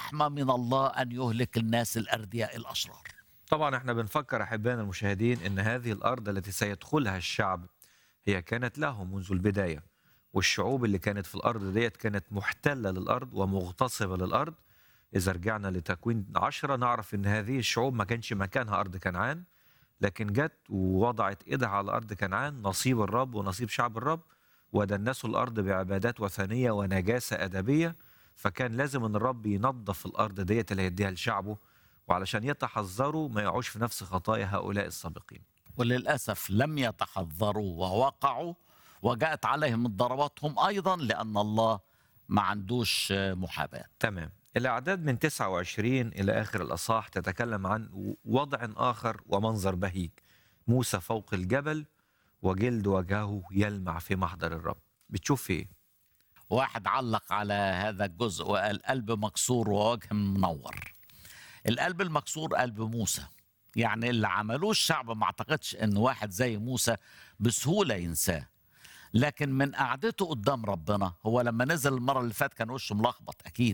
رحمة من الله أن يهلك الناس الأردياء الأشرار طبعا احنا بنفكر احبائنا المشاهدين ان هذه الارض التي سيدخلها الشعب هي كانت له منذ البدايه والشعوب اللي كانت في الارض ديت كانت محتله للارض ومغتصبه للارض اذا رجعنا لتكوين عشرة نعرف ان هذه الشعوب ما كانش مكانها ارض كنعان لكن جت ووضعت ايدها على ارض كنعان نصيب الرب ونصيب شعب الرب ودنسوا الارض بعبادات وثنيه ونجاسه ادبيه فكان لازم ان الرب ينظف الارض ديت اللي هيديها لشعبه وعلشان يتحذروا ما يقعوش في نفس خطايا هؤلاء السابقين وللأسف لم يتحذروا ووقعوا وجاءت عليهم الضربات هم أيضا لأن الله ما عندوش محاباة تمام الأعداد من 29 إلى آخر الأصحاح تتكلم عن وضع آخر ومنظر بهيج موسى فوق الجبل وجلد وجهه يلمع في محضر الرب بتشوف في إيه؟ واحد علق على هذا الجزء وقال قلب مكسور ووجه منور القلب المكسور قلب موسى يعني اللي عملوه الشعب ما اعتقدش ان واحد زي موسى بسهوله ينساه لكن من قعدته قدام ربنا هو لما نزل المره اللي فاتت كان وشه ملخبط اكيد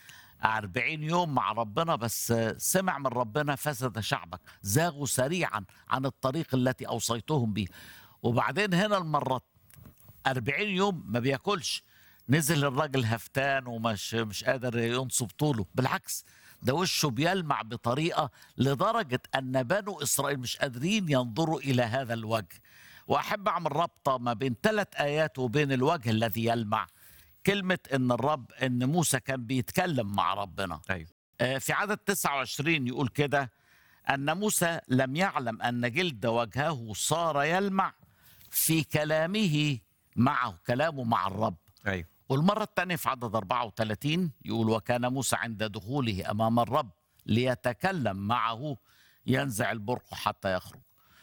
أربعين يوم مع ربنا بس سمع من ربنا فسد شعبك زاغوا سريعا عن الطريق التي أوصيتهم به وبعدين هنا المرة أربعين يوم ما بياكلش نزل الراجل هفتان ومش مش قادر ينصب طوله بالعكس ده وشه بيلمع بطريقة لدرجة أن بنو إسرائيل مش قادرين ينظروا إلى هذا الوجه وأحب أعمل ربطة ما بين ثلاث آيات وبين الوجه الذي يلمع كلمة إن الرب إن موسى كان بيتكلم مع ربنا أيوه آه، في عدد 29 يقول كده أن موسى لم يعلم أن جلد وجهه صار يلمع في كلامه معه كلامه مع الرب أيوه والمرة الثانية في عدد 34 يقول وكان موسى عند دخوله أمام الرب ليتكلم معه ينزع البرق حتى يخرج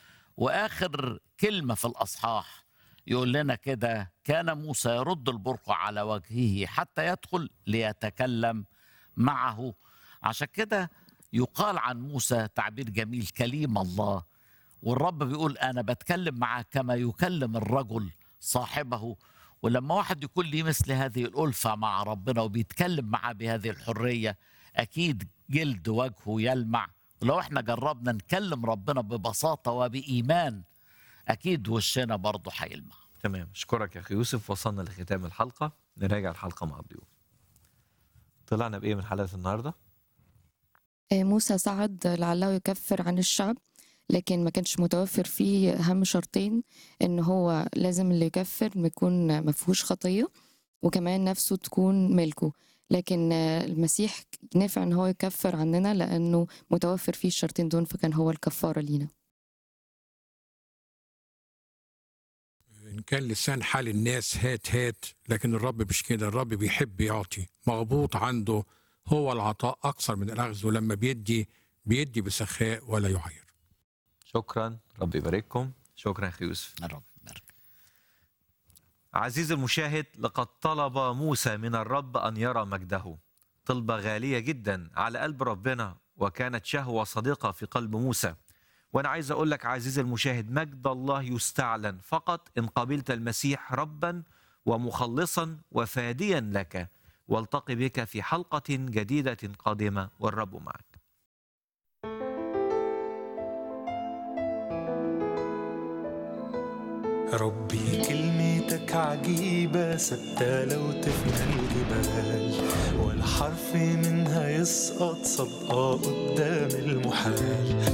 وآخر كلمة في الأصحاح يقول لنا كده كان موسى يرد البرق على وجهه حتى يدخل ليتكلم معه عشان كده يقال عن موسى تعبير جميل كليم الله والرب بيقول أنا بتكلم معه كما يكلم الرجل صاحبه ولما واحد يكون ليه مثل هذه الألفة مع ربنا وبيتكلم معاه بهذه الحرية أكيد جلد وجهه يلمع ولو احنا جربنا نكلم ربنا ببساطة وبإيمان أكيد وشنا برضه هيلمع تمام أشكرك يا أخي يوسف وصلنا لختام الحلقة نراجع الحلقة مع الضيوف طلعنا بإيه من حلقة النهاردة؟ آه، موسى صعد لعله يكفر عن الشعب لكن ما كانش متوفر فيه أهم شرطين إن هو لازم اللي يكفر يكون ما فيهوش خطية وكمان نفسه تكون ملكه لكن آه، المسيح نافع إن هو يكفر عننا لأنه متوفر فيه الشرطين دول فكان هو الكفارة لينا إن كان لسان حال الناس هات هات لكن الرب مش كده الرب بيحب يعطي مغبوط عنده هو العطاء أكثر من الأخذ ولما بيدي بيدي بسخاء ولا يعير شكرا رب يبارككم شكرا يا أخي يوسف الرب يبارك عزيزي المشاهد لقد طلب موسى من الرب أن يرى مجده طلبة غالية جدا على قلب ربنا وكانت شهوة صديقة في قلب موسى وأنا عايز أقول لك عزيزي المشاهد مجد الله يستعلن فقط إن قبلت المسيح ربا ومخلصا وفاديا لك والتقي بك في حلقة جديدة قادمة والرب معك ربي كلمتك عجيبة ثابتة لو تفنى الجبال ولا حرف منها يسقط صدقة قدام المحال